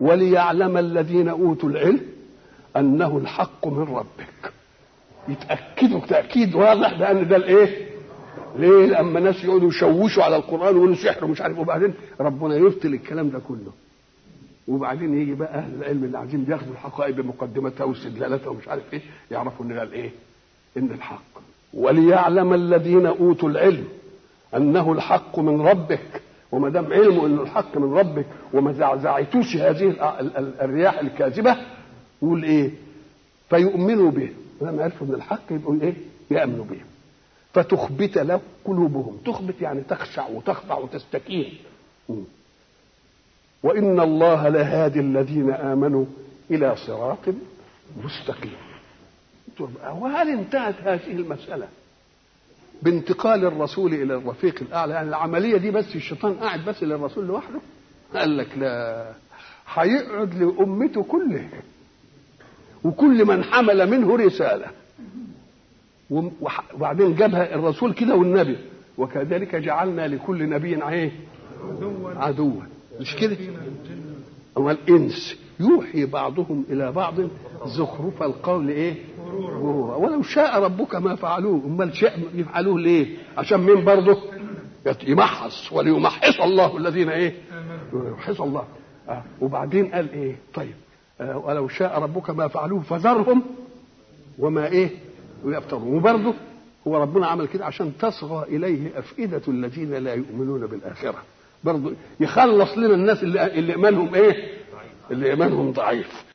وليعلم الذين اوتوا العلم انه الحق من ربك يتاكدوا تاكيد واضح بان ده الايه ليه لما ناس يقعدوا يشوشوا على القران ويقولوا سحر ومش عارف وبعدين ربنا يبطل الكلام ده كله وبعدين يجي بقى اهل العلم اللي عايزين ياخدوا الحقائق بمقدمتها واستدلالاتها ومش عارف ايه يعرفوا ان ده الايه ان الحق وليعلم الذين اوتوا العلم انه الحق من ربك وما دام علمه انه الحق من ربك وما زعزعتوش هذه ال- ال- الرياح الكاذبه يقول ايه فيؤمنوا به لما عرفوا من الحق يبقوا ايه يامنوا به فتخبت له قلوبهم تخبت يعني تخشع وتخضع وتستكين م. وان الله لهادي الذين امنوا الى صراط مستقيم وهل انتهت هذه المساله بانتقال الرسول الى الرفيق الاعلى يعني العمليه دي بس الشيطان قاعد بس للرسول لوحده قال لك لا هيقعد لامته كلها وكل من حمل منه رساله وح- وبعدين جابها الرسول كده والنبي وكذلك جعلنا لكل نبي ايه عدوا مش كده هو الانس يوحي بعضهم الى بعض زخرف القول ايه غرورا ولو شاء ربك ما فعلوه امال شاء يفعلوه ليه عشان مين برضه يمحص وليمحص الله الذين ايه يمحص الله آه. وبعدين قال ايه طيب آه ولو شاء ربك ما فعلوه فذرهم وما ايه ويفترون وبرضه هو ربنا عمل كده عشان تصغى اليه افئده الذين لا يؤمنون بالاخره برضه يخلص لنا الناس اللي, اللي ايمانهم ايه اللي ايمانهم ضعيف